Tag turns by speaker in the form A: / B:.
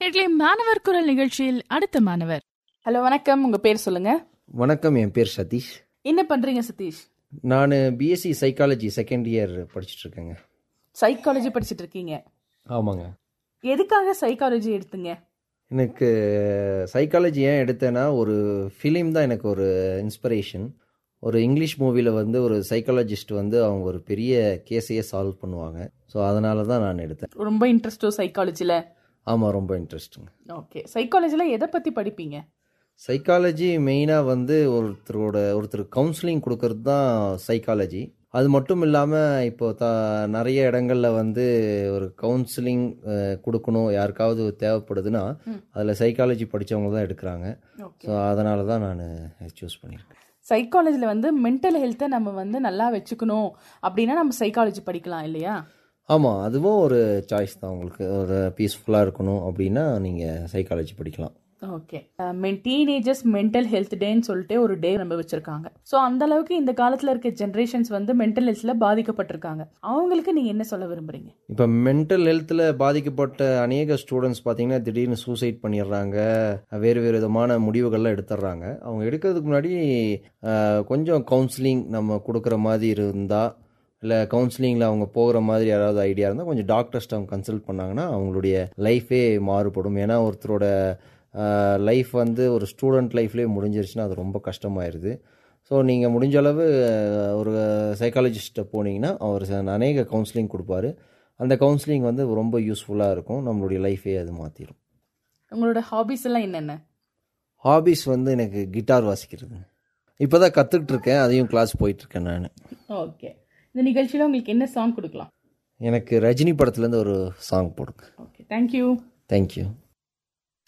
A: நேர்களே மாணவர் குரல் நிகழ்ச்சியில் அடுத்த மாணவர் ஹலோ வணக்கம் உங்க பேர் சொல்லுங்க
B: வணக்கம் என் பேர் சதீஷ்
A: என்ன பண்றீங்க சதீஷ்
B: நான் பிஎஸ்சி சைக்காலஜி செகண்ட் இயர் படிச்சுட்டு இருக்கேங்க
A: சைக்காலஜி படிச்சிட்டு இருக்கீங்க
B: ஆமாங்க
A: எதுக்காக சைக்காலஜி எடுத்தீங்க
B: எனக்கு சைக்காலஜி ஏன் எடுத்தேன்னா ஒரு ஃபிலிம் தான் எனக்கு ஒரு இன்ஸ்பிரேஷன் ஒரு இங்கிலீஷ் மூவியில் வந்து ஒரு சைக்காலஜிஸ்ட் வந்து அவங்க ஒரு பெரிய கேஸையே சால்வ் பண்ணுவாங்க ஸோ அதனால தான் நான் எடுத்தேன்
A: ரொம்ப இன்ட்ரெஸ்டோ சைக்காலஜில
B: ஆமாம் ரொம்ப இன்ட்ரெஸ்ட்டுங்க
A: ஓகே சைக்காலஜில எதை பத்தி படிப்பீங்க
B: சைக்காலஜி மெயினாக வந்து ஒருத்தரோட ஒருத்தர் கவுன்சிலிங் கொடுக்கறது தான் சைக்காலஜி அது மட்டும் இல்லாமல் இப்போ த நிறைய இடங்களில் வந்து ஒரு கவுன்சிலிங் கொடுக்கணும் யாருக்காவது தேவைப்படுதுன்னா அதில் சைக்காலஜி படித்தவங்க தான் எடுக்கிறாங்க
A: ஓகே
B: ஸோ அதனால தான் நான் சூஸ் பண்ணியிருக்கேன்
A: சைக்காலஜில வந்து மென்டல் ஹெல்த்தை நம்ம வந்து நல்லா வச்சுக்கணும் அப்படின்னா நம்ம சைக்காலஜி படிக்கலாம் இல்லையா
B: ஆமாம் அதுவும் ஒரு சாய்ஸ் தான் உங்களுக்கு ஒரு பீஸ்ஃபுல்லாக இருக்கணும் அப்படின்னா நீங்கள் சைக்காலஜி படிக்கலாம்
A: ஓகே டீனேஜர்ஸ் மென்டல் ஹெல்த் டேன்னு சொல்லிட்டு ஒரு டே நம்ம வச்சிருக்காங்க ஸோ அந்த அளவுக்கு இந்த காலத்துல இருக்க ஜென்ரேஷன்ஸ் வந்து மென்டல் ஹெல்த்ல பாதிக்கப்பட்டிருக்காங்க அவங்களுக்கு நீங்க என்ன சொல்ல விரும்புறீங்க
B: இப்போ மென்டல் ஹெல்த்தில் பாதிக்கப்பட்ட அநேக ஸ்டூடெண்ட்ஸ் பார்த்தீங்கன்னா திடீர்னு சூசைட் பண்ணிடுறாங்க வேறு வேறு விதமான முடிவுகள்லாம் எடுத்துடுறாங்க அவங்க எடுக்கிறதுக்கு முன்னாடி அஹ், கொஞ்சம் கவுன்சிலிங் நம்ம கொடுக்குற மாதிரி இருந்தால் இல்லை கவுன்சிலிங்கில் அவங்க போகிற மாதிரி யாராவது ஐடியா இருந்தால் கொஞ்சம் டாக்டர்ஸ்ட்டு அவங்க கன்சல்ட் பண்ணாங்கன்னா அவங்களுடைய லைஃபே மாறுபடும் ஏன்னா ஒருத்தரோட லைஃப் வந்து ஒரு ஸ்டூடெண்ட் லைஃப்லேயே முடிஞ்சிருச்சுன்னா அது ரொம்ப கஷ்டமாயிருது ஸோ நீங்கள் முடிஞ்ச அளவு அஹ், ஒரு சைக்காலஜிஸ்ட்டை போனீங்கன்னா அவர் ச- அநேக கவுன்சிலிங் கொடுப்பாரு அந்த கவுன்சிலிங் வந்து ரொம்ப யூஸ்ஃபுல்லாக இருக்கும் நம்மளுடைய லைஃபே அது மாற்றிடும்
A: உங்களோட ஹாபிஸ் எல்லாம் என்னென்ன
B: ஹாபிஸ் வந்து எனக்கு கிட்டார் வாசிக்கிறது இப்போ தான் கற்றுக்கிட்டு இருக்கேன் அதையும் கிளாஸ் போயிட்டுருக்கேன் நான்
A: ஓகே இந்த நிகழ்ச்சியில உங்களுக்கு என்ன சாங் கொடுக்கலாம்
B: எனக்கு ரஜினி படத்துலேருந்து ஒரு சாங் போடுங்க
A: ஓகே தேங்க்யூ
B: தேங்க்யூ